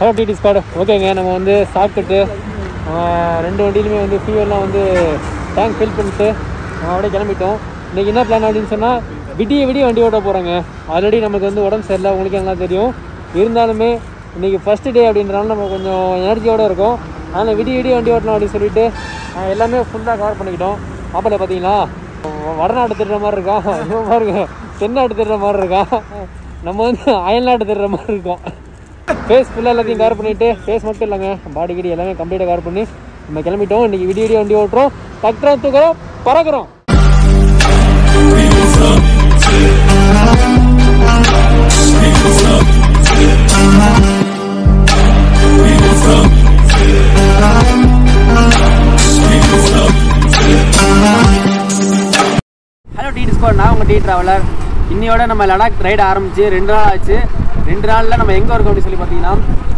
Hello DD squad ஓகேங்க நம்ம வந்து சாப்பிட்டுட்டு ஆஹ், ரெண்டு வண்டியிலுமே வந்து ஃபியூவெல்லாம் வந்து டேங்க் ஃபில் பண்ணிட்டு ஆஹ், அப்படியே கிளம்பிட்டோம் இன்றைக்கி என்ன பிளான் அப்படின்னு சொன்னால் விடிய விடிய வண்டி ஓட்ட போகிறோங்க ஆல்ரெடி நமக்கு வந்து உடம்பு சரியில்லை உங்களுக்கு எல்லாம் தெரியும் இருந்தாலுமே இன்றைக்கி ஃபஸ்ட்டு டே அப்படின்றனால நம்ம கொஞ்சம் எனர்ஜியோடு இருக்கோம் அதனால் விடிய விடிய வண்டி ஓட்டணும் அப்படின்னு சொல்லிட்டு ஆஹ், எல்லாமே ஃபுல்லாக கவர் பண்ணிக்கிட்டோம் மாப்பிள்ளை பார்த்தீங்களா வடநாடு திருடுற மாதிரி இருக்கான் இவன் பாருங்க தென்னாடு திருடுற மாதிரி இருக்கான் நம்ம வந்து அயல்நாடு திருடுற மாதிரி இருக்கோம் ஃபேஸ் ஃபுல்லாக எல்லாத்தையும் கவர் பண்ணிவிட்டு ஃபேஸ் மட்டும் இல்லைங்க பாடி கிடி எல்லாமே கம்ப்ளீட்டாக கவர் பண்ணி நம்ம கிளம்பிட்டோம் இன்றைக்கி விடிய விடிய வண்டி ஓட்டுறோம் தக்குறோம் தூக்குறோம் பறக்குறோம் ஹலோ டி ஸ்கோர் நான் உங்கள் டி ட்ராவலர் இன்னையோட நம்ம லடாக் ரைடு ஆரம்பிச்சு ரெண்டு நாள் ஆச்சு ரெண்டு நாளில் நம்ம எங்கே இருக்கோம் அப்படின்னு சொல்லி பார்த்தீங்கன்னா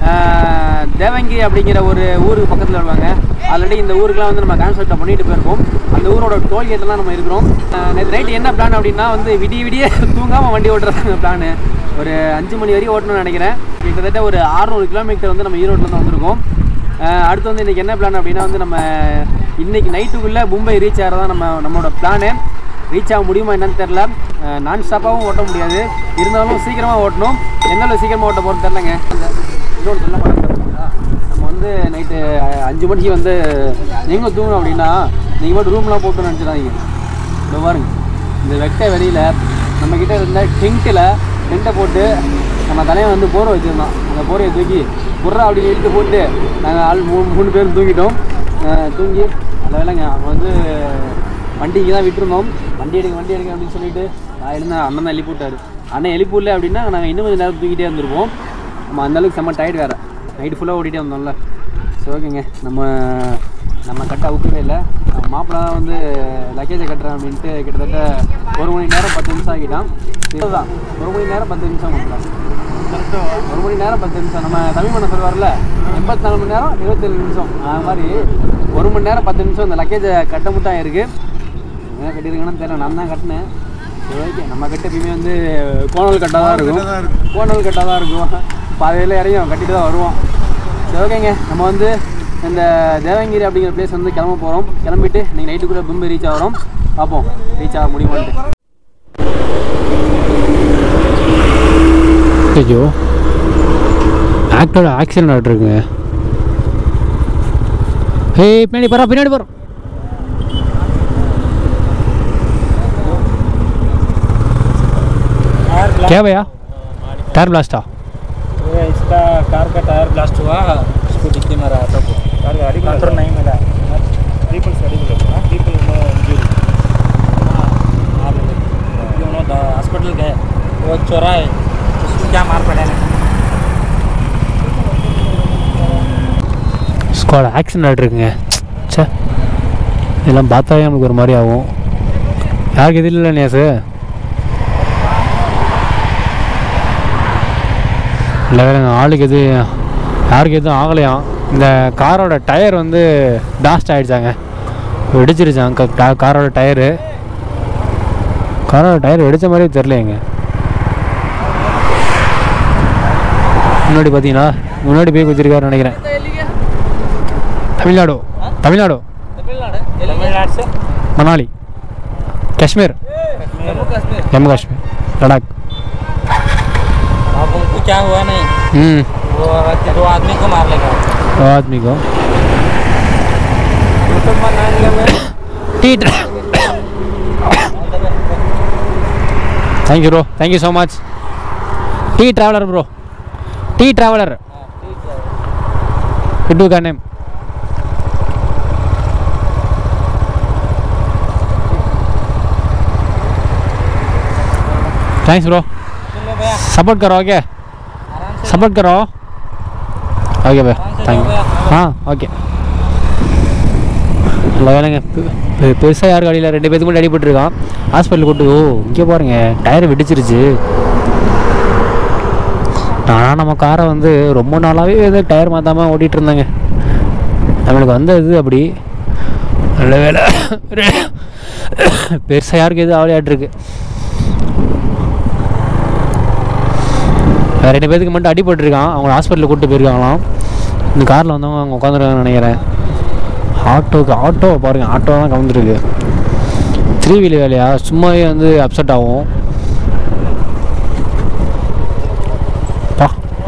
ஆஹ், தேவங்கிரி அப்படிங்கிற ஒரு ஊருக்கு பக்கத்தில் வருவாங்க ஆல்ரெடி இந்த ஊருக்குலாம் வந்து நம்ம கான்செப்டை பண்ணிட்டு போயிருக்கோம் அந்த ஊரோட டோல்கேட்டில் தான் நம்ம இருக்கிறோம் நேற்று நைட்டு என்ன பிளான் அப்படின்னா வந்து விடிய விடிய தூங்காமல் வண்டி ஓட்டுறதாங்க பிளான் ஒரு அஞ்சு மணி வரைக்கும் ஓட்டணும்னு நினைக்கிறேன் கிட்டத்தட்ட ஒரு 600 கிலோமீட்டர் வந்து நம்ம ஈரோட்டில் தான் வந்திருக்கோம் ஆஹ் அடுத்து வந்து இன்றைக்கி என்ன பிளான் அப்படின்னா வந்து நம்ம இன்னைக்கு நைட்டுக்குள்ளே மும்பை ரீச் ஆகிறதா நம்ம நம்மளோட பிளானு ரீச் ஆக முடியுமா என்னன்னு தெரில நான் ஸ்டாப்பாகவும் ஓட்ட முடியாது இருந்தாலும் சீக்கிரமாக ஓட்டணும் எந்த அளவு சீக்கிரமாக ஓட்ட போகிறது தெரிலங்க இன்னொன்று சொல்ல மாட்டேன் நம்ம வந்து நைட்டு அஞ்சு மணிக்கு வந்து எங்கே தூங்கணும் அப்படின்னா நீங்கள் மட்டும் ரூம்லாம் போட்டு நினச்சிடாதீங்க இதோ பாருங்க இந்த வெட்ட வெளியில் நம்மக்கிட்ட இருந்த டென்ட்டில் டென்ட்டை போட்டு நம்ம தலையை வந்து போரை வச்சுருந்தோம் அந்த போரையை தூக்கி புறா அப்படி இழுத்து போட்டு நாங்கள் ஆள் மூணு மூணு பேரும் தூங்கிட்டோம் அஹ் தூங்கி அந்த வேலைங்க அவங்க வந்து வண்டிக்கு தான் விட்டுருந்தோம் வண்டி எடுங்க வண்டி எடுங்க அப்படின்னு சொல்லிட்டு நான் எழுந்த அண்ணன் தான் எழுப்பி விட்டாரு அண்ணன் எழுப்பி விடல அப்படின்னா நாங்கள் இன்னும் கொஞ்சம் நேரம் தூங்கிட்டே இருந்திருப்போம் நம்ம அந்த அளவுக்கு செம்ம டயர்ட் வேறு நைட்டு ஃபுல்லாக ஓடிட்டே வந்தோம்ல சரி ஓகேங்க நம்ம நம்ம கட்ட அவுக்கவே இல்லை மாப்பிள்ளை தான் வந்து லக்கேஜை கட்டுறேன் அப்படின்ட்டு கிட்டத்தட்ட ஒரு மணி நேரம் பத்து நிமிஷம் ஆகிட்டான் இதுதான் ஒரு மணி நேரம் பத்து நிமிஷம் மாப்பிள்ள ஒரு மணி நேரம் பத்து நிமிஷம் நம்ம தமிழ் மண்ண சொல்லுவார்ல எண்பத்தி நாலு மணி நேரம் இருபத்தேழு நிமிஷம் அது மாதிரி ஒரு மணி நேரம் பத்து நிமிஷம் இந்த லக்கேஜை கட்ட முட்டாக இருக்குது என்ன கட்டியிருக்காங்கன்னு தெரியல நான் தான் கட்டினேன் சரி ஓகே நம்ம கட்ட எப்பயுமே வந்து கோணல் கட்டாக தான் இருக்கும் கோணல் கட்டாக தான் இருக்கும் பாதையில் இறங்கியும் கட்டிட்டு தான் வருவோம் சரி ஓகேங்க நம்ம வந்து இந்த தேவங்கிரி அப்படிங்கிற பிளேஸ் வந்து கிளம்ப போகிறோம் கிளம்பிட்டு இன்னைக்கு நைட்டுக்குள்ளே பிம்பு ரீச் ஆகிறோம் பார்ப்போம் ரீச் ஆக முடியுமான்ட்டு ஐயோ ஆக்டரோட ஆக்சிடென்ட் ஆகிட்டுருக்குங்க ஏய் பின்னாடி போகிறோம் பின்னாடி போகிறோம் क्या भैया टायर ब्लास्ट था ये इसका कार का टायर ब्लास्ट हुआ उसको डिक्की मारा ऑटो को कार गाड़ी कंट्रोल नहीं मिला ट्रिपल गाड़ी को लगा ट्रिपल इंजरी दोनों हॉस्पिटल गए वो चोरा है उसको क्या मार पड़े ना ஸ்குவாட் ஆக்சிடென்ட் ஆகிட்டுருக்குங்க சே இதெல்லாம் பார்த்தாவே நமக்கு ஒரு மாதிரி ஆகும் யாருக்கு எதில் இல்லை நேசு இல்லை வேறுங்க ஆளுக்கு எது யாருக்கு எதுவும் ஆகலையாம் இந்த காரோட டயர் வந்து பிளாஸ்ட் ஆகிடுச்சாங்க வெடிச்சிருச்சாங்க க- கா- காரோட டயரு காரோட டயர் வெடிச்ச மாதிரியே தெரிலையேங்க முன்னாடி பார்த்தீங்களா முன்னாடி போய் குத்திருக்காருன்னு நினைக்கிறேன் தமிழ்நாடு தமிழ்நாடு तमिलनाडु से மணாலி காஷ்மீர் जम्मू कश्मीर ஜம்மு காஷ்மீர் லடாக் अब उनको क्या हुआ नहीं ம் वो दो आदमी को मार लेगा दो आदमी को यूट्यूब में नाइन लेवे T thank you bro thank you so much T traveller bro T traveller किड्डू का नेम थैंक्स ब्रो चलो भैया सपोर्ट करो ओके आराम से सपोर्ट करो ஓகே பை ஆ, சரி, தேங்க்யூ ஓகே. ஆ ஓகே நல்லா வேலைங்க பெருசாக யார் காடியில் ரெண்டு பேத்துக்கு மட்டும் அடிபட்டுருக்கான் ஹாஸ்பிட்டல் கூட்டு ஓ இங்கே பாருங்க டயர் வெடிச்சிருச்சு நான் நம்ம காரை வந்து ரொம்ப நாளாகவே இது டயர் மாற்றாமல் ஓட்டிகிட்டு இருந்தேங்க நம்மளுக்கு வந்த இது அப்படி நல்ல வேலை பெருசாக யாருக்கு எதுவும் ஆவலையாட்டிருக்கு வேறு ரெண்டு பேருக்கு மட்டும் அடிபட்டிருக்கான் அவங்க ஹாஸ்பிட்டலுக்கு கூப்பிட்டு போயிருக்காங்களாம் இந்த காரில் வந்தவங்க அவங்க உட்காந்துருக்காங்கன்னு நினைக்கிறேன் ஆட்டோக்கு ஆட்டோ பாருங்கள் ஆட்டோ தான் கவுந்துருக்கு த்ரீ வீல் வேலையா சும்மாவே வந்து அப்செட் ஆகும் பா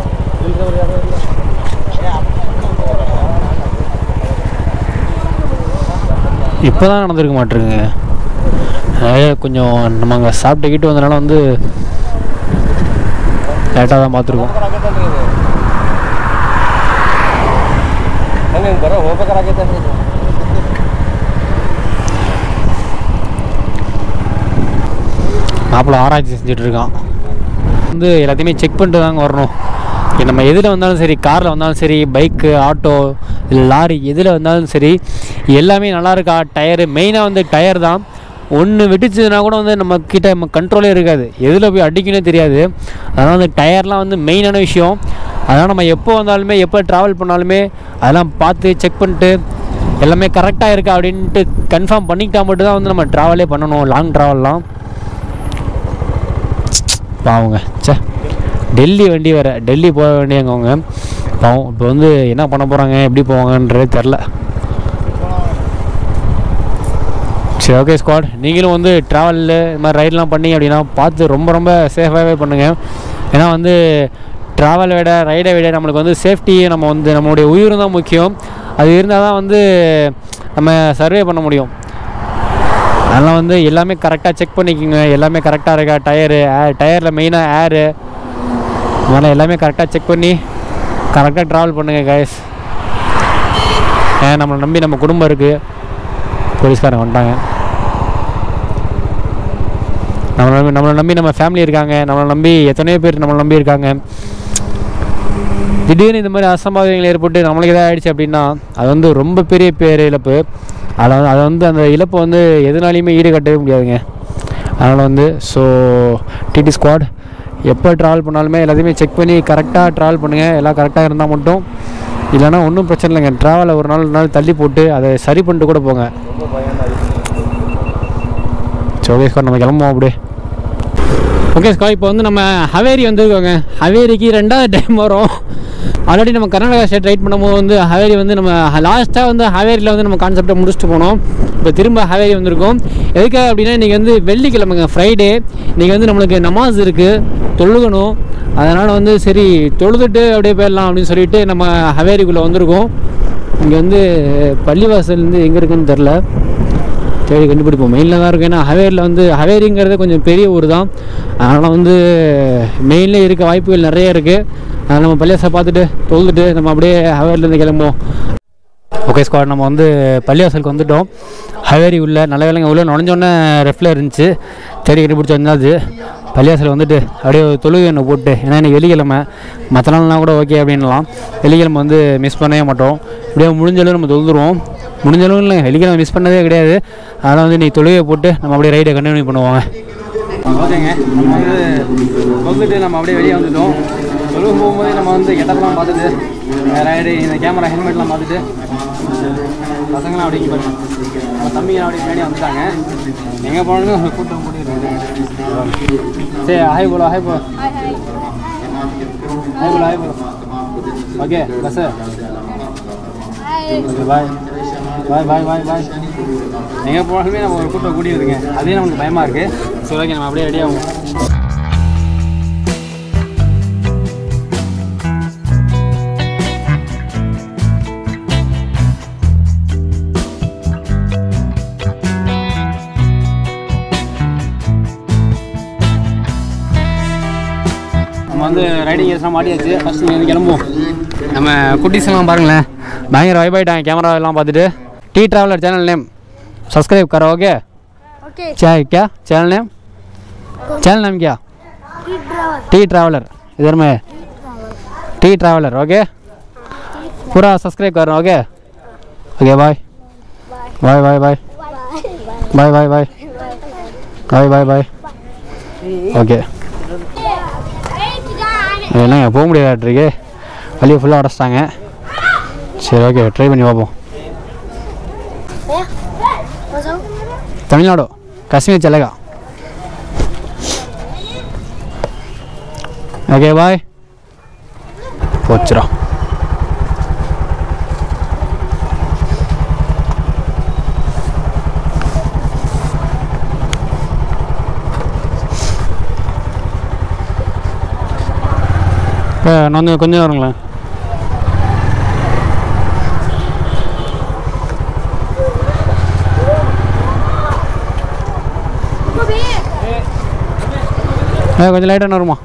இப்போ தான் நடந்திருக்க மாட்டிருக்குங்க நிறைய கொஞ்சம் நம்ம அங்கே சாப்பிட்டு கிட்டு வந்தனால வந்து லேட்டாக தான் பார்த்துருக்கோம் மாப்பிள்ள ஆராய்ச்சி செஞ்சுட்டு இருக்கான் வந்து எல்லாத்தையுமே செக் பண்ணிட்டு தாங்க வரணும் இங்க நம்ம எதில் வந்தாலும் சரி காரில் வந்தாலும் சரி பைக்கு ஆட்டோ இல்லை லாரி எதில் வந்தாலும் சரி எல்லாமே நல்லா இருக்கா டயரு மெயினாக வந்து டயர் தான் ஒன்று வெட்டிச்சதுன்னா கூட வந்து நம்ம கிட்ட நம்ம கண்ட்ரோலே இருக்காது எதில் போய் அடிக்கணும்னே தெரியாது அதனால் வந்து டயர்லாம் வந்து மெயினான விஷயம் அதனால் நம்ம எப்போ வந்தாலுமே எப்போ ட்ராவல் பண்ணாலுமே அதெல்லாம் பார்த்து செக் பண்ணிட்டு எல்லாமே கரெக்டாக இருக்கா அப்படின்ட்டு கன்ஃபார்ம் பண்ணிக்கிட்டா மட்டும் தான் வந்து நம்ம ட்ராவலே பண்ணணும் லாங் ட்ராவல்லாம் பாவங்க ச்சே டெல்லி வண்டி வேறு டெல்லி போக வேண்டியவங்க அவங்க பாவம் இப்போ வந்து என்ன பண்ண போகிறாங்க எப்படி போவாங்கன்றது தெரில சரி ஓகே ஸ்குவாட் நீங்களும் வந்து ட்ராவலில் இது மாதிரி ரைட்லாம் பண்ணீங்க அப்படின்னா பார்த்து ரொம்ப ரொம்ப சேஃபாகவே பண்ணுங்கள் ஏன்னா வந்து ட்ராவலை விட ரைடை விட நம்மளுக்கு வந்து சேஃப்டி நம்ம வந்து நம்மளுடைய உயிரும் தான் முக்கியம் அது இருந்தால் தான் வந்து நம்ம சர்வே பண்ண முடியும் அதெல்லாம் வந்து எல்லாமே கரெக்டாக செக் பண்ணிக்கோங்க எல்லாமே கரெக்டாக இருக்கா டயரு டயரில் மெயினாக ஏரு அதனால் எல்லாமே கரெக்டாக செக் பண்ணி கரெக்டாக ட்ராவல் பண்ணுங்கள் கைஸ் ஏன் நம்மளை நம்பி நம்ம குடும்பம் இருக்குது போலீஸ்காரங்க வந்துட்டாங்க நம்மளை நம்பி நம்மளை நம்பி நம்ம ஃபேமிலி இருக்காங்க நம்மளை நம்பி எத்தனையோ பேர் நம்மளை நம்பி இருக்காங்க திடீர்னு இந்த மாதிரி அசம்பாவிதங்கள் ஏற்பட்டு நம்மளுக்கு எதாவது ஆயிடுச்சு அப்படின்னா அது வந்து ரொம்ப பெரிய பேர் இழப்பு அதில் வந்து அதை வந்து அந்த இழப்பை வந்து எதுனாலையுமே ஈடுகட்டவே முடியாதுங்க அதனால் வந்து ஸோ டிடி ஸ்குவாட் எப்போ ட்ராவல் பண்ணாலுமே எல்லாத்தையுமே செக் பண்ணி கரெக்டாக ட்ராவல் பண்ணுங்கள் எல்லாம் கரெக்டாக இருந்தால் மட்டும் இல்லைன்னா ஒன்றும் பிரச்சனை இல்லைங்க ட்ராவலை ஒரு நாள் ஒரு நாள் தள்ளி போட்டு அதை சரி பண்ணிட்டு கூட போங்க சரி ஓகே ஸ்குவாட் நம்ம கிளம்புவோம் அப்படியே ஓகே ஸ்கா இப்போ வந்து நம்ம ஹவேரி வந்திருக்கோங்க ஹவேரிக்கு ரெண்டாவது டைம் வரோம் ஆல்ரெடி நம்ம கர்நாடகா ஸ்டேட் ரைட் பண்ணும்போது வந்து ஹவேரி வந்து நம்ம லாஸ்ட்டாக வந்து ஹவேரியில் வந்து நம்ம கான்செப்டை முடிச்சுட்டு போனோம் இப்போ திரும்ப ஹவேரி வந்திருக்கோம் எதுக்காக அப்படின்னா இன்றைக்கி வந்து வெள்ளிக்கிழமைங்க ஃப்ரைடே இன்றைக்கி வந்து நம்மளுக்கு நமாஸ் இருக்குது தொழுகணும் அதனால் வந்து சரி தொழுதுட்டு அப்படியே போயிடலாம் அப்படின்னு சொல்லிட்டு நம்ம ஹவேரிக்குள்ளே வந்திருக்கோம் இங்கே வந்து பள்ளிவாசல் வந்து எங்கே இருக்குன்னு தெரில தேடி கண்டுபிடிப்போம் மெயினில் தான் இருக்கும் ஏன்னா ஹவேரியில் வந்து ஹவேரிங்கிறது கொஞ்சம் பெரிய ஊர் தான் அதனால் வந்து மெயினில் இருக்க வாய்ப்புகள் நிறைய இருக்குது அதனால் நம்ம பள்ளியாசை பார்த்துட்டு தொழுதுட்டு நம்ம அப்படியே ஹவேரிலேருந்து கிளம்புவோம் ஓகே ஸ்குவாட் நம்ம வந்து பள்ளிவாசலுக்கு வந்துட்டோம் ஹவேரி உள்ள நல்ல வேலைங்க உள்ள நுழைஞ்சோன்னே ரெஃப்டில் இருந்துச்சு தேடி கண்டுபிடிச்சி வந்தாச்சு பள்ளிவாசல் வந்துட்டு அப்படியே ஒரு தொழுகை ஒன்று போட்டு ஏன்னா இன்னைக்கு வெள்ளிக்கிழமை மற்ற நாள்லாம் கூட ஓகே அப்படின்லாம் வெள்ளிக்கிழமை வந்து மிஸ் பண்ணவே மாட்டோம் இப்படியே முடிஞ்சளவு நம்ம தொழுதுருவோம் முடிஞ்சளவு இல்லை வெள்ளிக்கிழமை மிஸ் பண்ணதே கிடையாது அதனால் வந்து நீ தொழுகையை போட்டு நம்ம அப்படியே ரைடை கண்டினியூ பண்ணுவோங்க ஓகேங்க நம்ம வந்து வந்துட்டு நம்ம அப்படியே வெளியே வந்துட்டோம் தொழுவு போகும்போதே நம்ம வந்து கெட்டப்பெல்லாம் பார்த்துட்டு ரைடு இந்த கேமரா ஹெல்மெட்லாம் பார்த்துட்டு பசங்களாம் அப்படியே பாருங்க நம்ம தம்பிங்க அப்படியே பின்னாடி வந்துட்டாங்க எங்கே போனாலும் ஒரு கூட்டம் கூட்டி இருக்குது சரி ஹாய் போலோ ஹாய் போ ஹாய் போலோ ஹாய் போலோ okay bus okay bye bye bye bye bye எங்கே போனாலுமே நம்ம ஒரு கூட்டம் கூட்டி இருக்குங்க அதே நமக்கு பயமாக இருக்குது சரி ஓகே நம்ம அப்படியே ரெடி ஆகும் நம்ம வந்து ரைடிங் ஏர்ஸ்லாம் மாட்டியாச்சு ஃபஸ்ட் இங்கே வந்து கிளம்புவோம் நம்ம குட்டீஸ் எல்லாம் பாருங்களேன் பயங்கர வைப் ஆகிட்டாங்க கேமரா எல்லாம் பார்த்துட்டு T traveller channel name subscribe करो ओके ओके क्या है क्या चैनल नेम चैनल नेम क्या टी ट्रैवलर इधर में टी ट्रैवलर ओके पूरा सब्सक्राइब कर रहा okay okay bye bye bye bye bye bye bye bye bye bye okay என்னங்க போக முடியாதாட்டிருக்கு வழியை ஃபுல்லாக அடைச்சிட்டாங்க சரி ஓகே ட்ரை பண்ணி பார்ப்போம் तमिलनाडु कश्मीर चलेगा ओके बाय போச்சுடா நான் கொஞ்சம் வருங்களேன் ஏ கொஞ்சம் லைட்டாக வருமா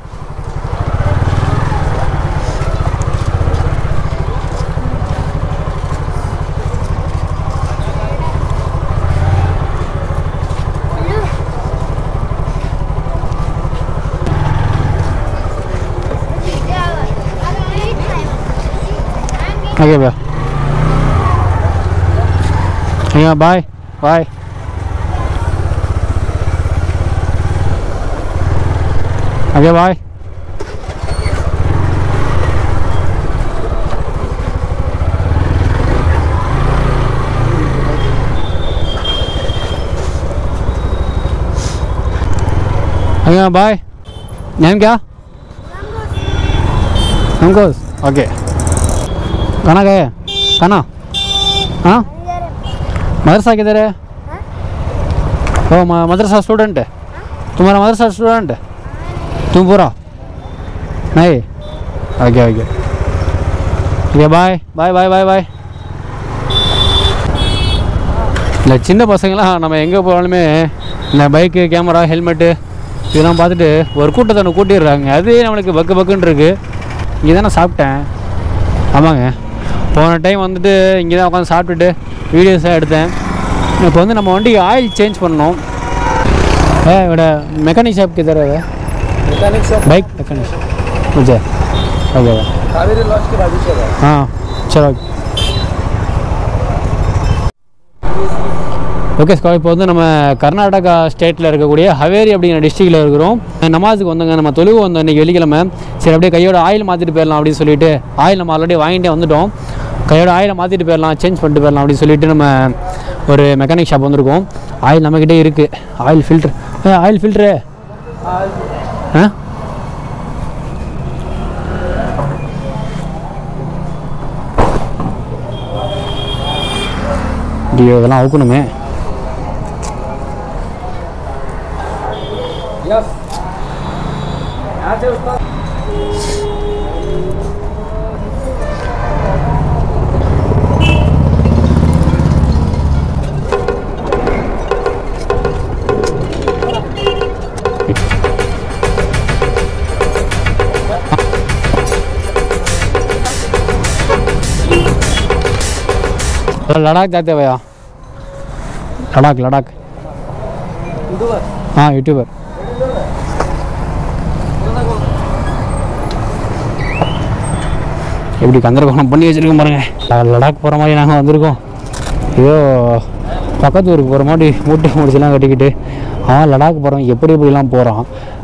ஓகே பா ஐயா பாய் பாய் ஓகே பாய் भैया बाय नेम क्या अंकुश ओके कहाँ गए कहाँ हाँ मदरसा किधर है ओ म- मदरसा स्टूडेंट है तुम्हारा मदरसा स्टूडेंट है तुम पूरा नहीं okay okay okay bye bye bye bye bye இந்த சின்ன பசங்களாம் நம்ம எங்கே போனாலுமே இந்த பைக்கு கேமரா ஹெல்மெட்டு இதெல்லாம் பார்த்துட்டு ஒரு கூட்டத்தை ஒன்று கூட்டிடுறாங்க அது நம்மளுக்கு பக்கு பக்குன்னு இருக்குது இங்கே தான் நான் சாப்பிட்டேன் ஆமாங்க போன டைம் வந்துட்டு இங்கே தான் உட்காந்து சாப்பிட்டுட்டு வீடியோஸாக எடுத்தேன் இப்போ வந்து நம்ம வண்டிக்கு ஆயில் சேஞ்ச் பண்ணணும் ஏ இவட மெக்கானிக் ஷாப் கிதர் है ಮೆಕ್ಯಾನಿಕ್ ಶಾಪ್ बाइक मैकेनिक मुझे ओके ಕಾವೇರಿ ಲಾಸ್ಟ್ ಬಾಜು ಸರ್ हाँ चलो ஓகே ஸ்கா இப்போ வந்து நம்ம கர்நாடகா ஸ்டேட்டில் இருக்கக்கூடிய ஹவேரி அப்படிங்கிற டிஸ்ட்ரிக்டில் இருக்கிறோம் நமாஸுக்கு வந்தோங்க நம்ம தொழுவு வந்தோம் இன்றைக்கி வெள்ளிக்கிழமை சரி அப்படியே கையோட ஆயில் மாற்றிட்டு போயிடலாம் அப்படின்னு சொல்லிட்டு ஆயில் நம்ம ஆல்ரெடி வாங்கிட்டே வந்துட்டோம் கையோட ஆயிலை மாற்றிட்டு போயிடலாம் சேஞ்ச் பண்ணிட்டு போயிடலாம் அப்படின்னு சொல்லிட்டு நம்ம ஒரு மெக்கானிக் ஷாப் வந்திருக்கோம் ஆயில் நம்மக்கிட்டே இருக்குது ஆயில் ஃபில்ட்ரு ஆயில் ஃபில்ட்ரு ஆ ஐயோ இதெல்லாம் அவுக்கணுமே यस यहाँ से उसका लड़ाक जाते भैया लड़ाक लड़ाक हाँ यूट्यूबर எப்படி கந்தரகோணம் பண்ணி வச்சுருக்கோம் பாருங்க ல- லடாக் போகிற மாதிரி நாங்கள் வந்திருக்கோம் ஏதோ பக்கத்து ஊருக்கு போகிற மாதிரி மூட்டை முடிச்செல்லாம் கட்டிக்கிட்டு அவன் லடாக் போகிறோம் எப்படி எப்படிலாம் போகிறான்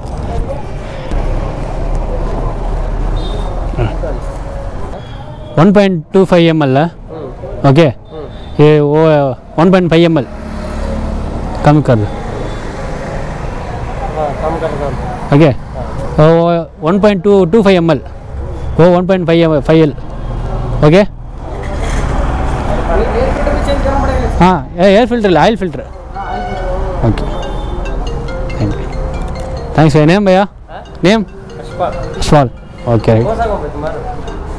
ஒன் பாயிண்ட் டூ ஃபைவ் எம்எல்ல ओके ये वो one point five M L कम कर दो हाँ कम कर दो ओके वो one point two two five M L वो one point five five L okay air filter भी चेंज करना पड़ेगा हाँ air filter oil filter okay thank you thanks name भैया नेम अशफाक स्मॉल ओके कौन सा गाँव है तुम्हारा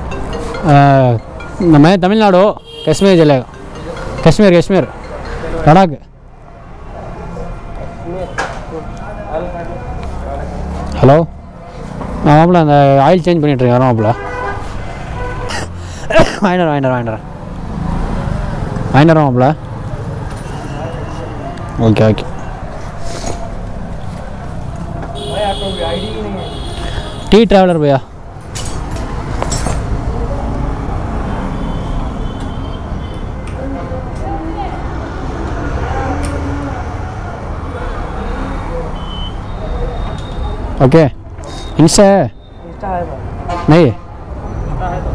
मैं तमिलनाडु कश्मीर चलेगा कश्मीर कश्मीर लद्दाख ஹலோ நான் மாப்பிள்ள அந்த ஆயில் சேஞ்ச் பண்ணிட்டு இருக்கேன் மாப்பிள்ள வாங்கிட்டு வாங்கிட்டு வாங்கிட்டு வாங்கிட்டு மாப்பிள்ள ஓகே ஓகே भाई आपको आईडी ही नहीं है टी ट्रैवलर भैया ओके इंस्टा है इंस्टा है भाई नहीं इंस्टा है तो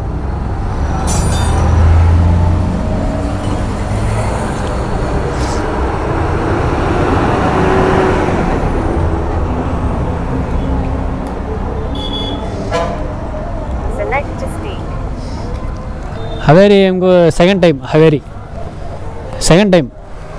Select to speak. ஹவேரி எங்க second time Haveri second time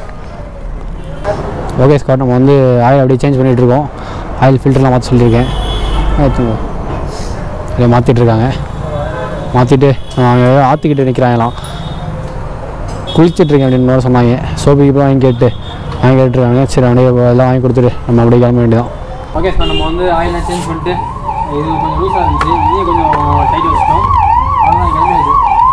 okay ஸ்காட் நம்ம வந்து ஆயில் அப்படியே சேஞ்ச் பண்ணிகிட்டு இருக்கோம் ஆயில் ஃபில்டர்லாம் மாற்ற சொல்லியிருக்கேன் ஆச்சுங்க அப்படியே மாற்றிட்டு இருக்காங்க மாற்றிட்டு அவங்க ஆற்றிக்கிட்டு நிற்கிறாங்களாம் குளிச்சிட்ருக்கேன் அப்படின்னு மாதிரி சொன்னாங்க சோப்பு இப்போ வாங்கி கேட்டு வாங்கி கேட்டுருக்காங்க சரி அப்படியே எல்லாம் வாங்கி கொடுத்துட்டு நம்ம அப்படியே கிளம்ப வேண்டியதான் ஓகே சார் நம்ம வந்து ஆயிலாம் சேஞ்ச் பண்ணிட்டு இது கொஞ்சம் லூஸாக இருந்துச்சு இதையும் கொஞ்சம் டைட் வச்சிட்டோம் அவ்வளோதான் கிளம்பிடுது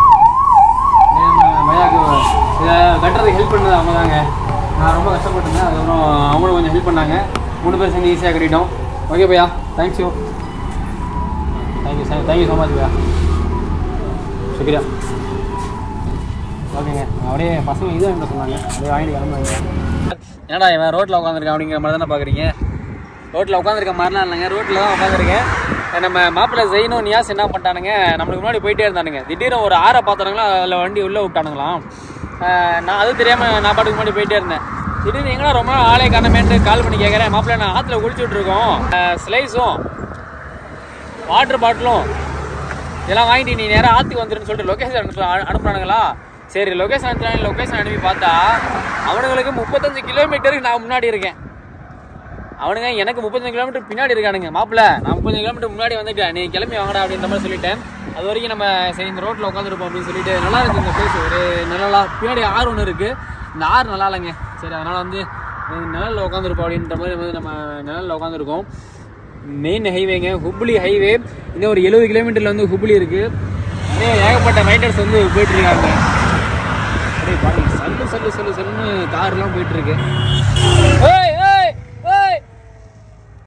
நம்ம மயாக்கு இதை கட்டுறதுக்கு ஹெல்ப் பண்ணது அவங்க தாங்க நான் ரொம்ப கஷ்டப்பட்டிருந்தேன் அதுக்கப்புறம் அவங்களும் கொஞ்சம் ஹெல்ப் பண்ணாங்க மூணு பேர் சேர்ந்து ஈஸியாக கட்டிட்டோம் ஓகே பையா thank you thank you sir thank you so much பையா சுக்ரியா ஓகேங்க அப்படியே பசங்க இது வாங்கிட்டு சொன்னாங்க அப்படியே வாங்கிட்டு கிளம்புவாங்க என்னடா இவன் ரோட்டில் உட்காந்துருக்கான் அப்படிங்கிற மாதிரி தானே பார்க்குறீங்க ரோட்டில் உட்காந்துருக்க மாதிரிலாம் இல்லைங்க ரோட்டில் தான் உட்காந்துருக்கேன் நம்ம மாப்பிள்ளை ஜெயினும் நியாஸ் என்ன பண்ணிட்டானுங்க நம்மளுக்கு முன்னாடி போயிட்டே இருந்தானுங்க திடீர்னு ஒரு ஆறை பார்த்தானுங்களா அதில் வண்டி உள்ளே விட்டானுங்களாம் ஆஹ் நான் அது தெரியாமல் நான் பாட்டுக்கு முன்னாடி போயிட்டே இருந்தேன் திடீர்னு எங்கடா ரொம்ப நாள் ஆளே காணமேன்ட்டு கால் பண்ணி கேட்குறேன் மாப்பிள்ளை நான் ஆற்றுல குளிச்சுட்டு இருக்கோம் ஸ்லைஸும் வாட்டர் பாட்டிலும் இதெல்லாம் வாங்கிட்டு நீ நேராக ஆற்றுக்கு வந்துருன்னு சொல்லிட்டு லொக்கேஷன் அனுப்பு அனுப்புறானுங்களா சரி லொக்கேஷன் அனுப்புறாங்க லொக்கேஷன் அனுப்பி பார்த்தா அவனுங்களுக்கு முப்பத்தஞ்சு கிலோமீட்டருக்கு நான் முன்னாடி இருக்கேன் அவனுங்க எனக்கு முப்பத்தஞ்சு கிலோமீட்டர் பின்னாடி இருக்கானுங்க மாப்பிள்ள நான் முப்பத்தஞ்சு கிலோமீட்டர் முன்னாடி வந்துட்டேன் நீ கிளம்பி வாங்கடா அப்படின்ற மாதிரி சொல்லிட்டேன் அது வரைக்கும் நம்ம சரி இந்த ரோட்டில் உட்காந்துருப்போம் அப்படின்னு சொல்லிட்டு நல்லா இருக்கு இந்த பிளேஸ் ஒரு நல்லா பின்னாடி ஆறு ஒன்று இருக்குது இந்த ஆறு நல்லா இல்லைங்க சரி அதனால் வந்து அஹ், நிழல்ல உட்காந்துருப்போம் அப்படின்ற மாதிரி வந்து நம்ம நிழல்ல உட்காந்துருக்கோம் மெயின் ஹைவேங்க ஹுப்ளி ஹைவே இன்னும் ஒரு எழுபது கிலோமீட்டரில் வந்து ஹுப்ளி இருக்குது நிறைய ஏகப்பட்ட ரைடர்ஸ் வந்து போயிட்டு இருக்காங்க அப்படியே பாருங்க சல்லு சல்லு சல்லு சல்லுன்னு கார்லாம் போயிட்டு இருக்கு ஏய்